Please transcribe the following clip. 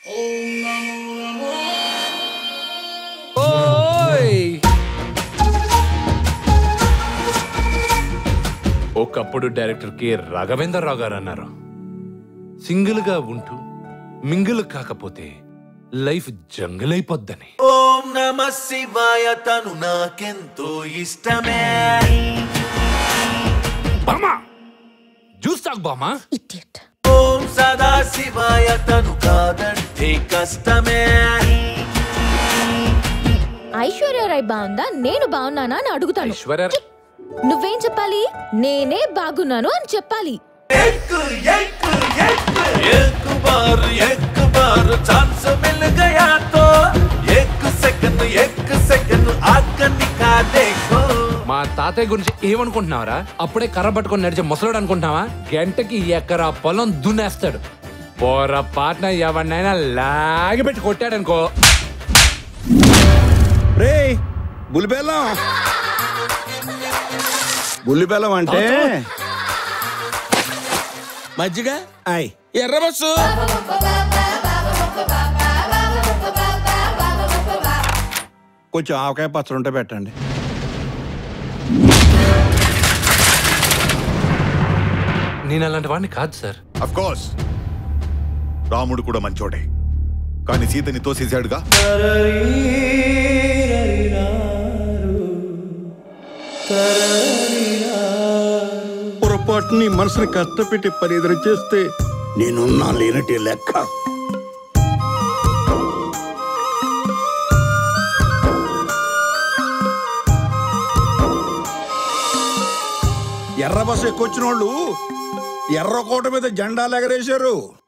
ఓయ్ ఒకప్పుడు director K Raghavendra రావు గారు అన్నారు సింగిల్ గా ఉంటూ మింగిల్ కాకపోతే లైఫ్ జంగిల్ అయిపోద్దని ఓం నమ శివాయ తను నాకెంతో ఇష్టమే బామా జ్యూస్ తాగు బామా ఇడియట్ ఓం సదా శివాయ తను కాదంటే కష్టమే ఐశ్వర్య రాయ్ బాగుందా నేను బాగున్నానా అని అడుగుతాను ఐశ్వర్య రాయ్- నువ్వేం చెప్పాలి నేనే బాగున్నాను అని చెప్పాలి ఎక్కు ఎక్కు ఎక్కు ఎక్కు బారు ఎక్కు బారు ఛాన్స్ మిల్ గయా తో ఎక్కు సెకండ్ ఎక్కు సెకండ్ ఆకని కా దేఖో మా తాతయ్య గురించి ఏమనుకుంటున్నావరా అప్పుడే కర్ర పట్టుకొని నడిచే ముసలాడు అనుకుంటున్నావా గంటకి ఎకరా పొలం దున్నేస్తాడు పోర పాటన ఎవరినైనా లాగిపెట్టి కొట్టాడనుకో రే బులిబెల్లం బుల్లిబెల్లం అంటే మజ్జిగ ఐ ఎర్ర బస్సు కొంచెం ఆవకాయ పచ్చడి ఉంటే పెట్టండి నేను అలాంటి వాడిని కాదు సార్ అఫ్ కోర్స్ రాముడు కూడా మంచోడే కానీ సీతని తోసేశాడుగా పొరపాటు నీ మనసుని కష్టపెట్టి పని ఎదురు చేస్తే నేనున్నా లేనటి లెక్క ఎర్ర బస్సు ఎక్కువచ్చిన వాళ్ళు ఎర్ర కోట మీద జెండాలు ఎగరేశారు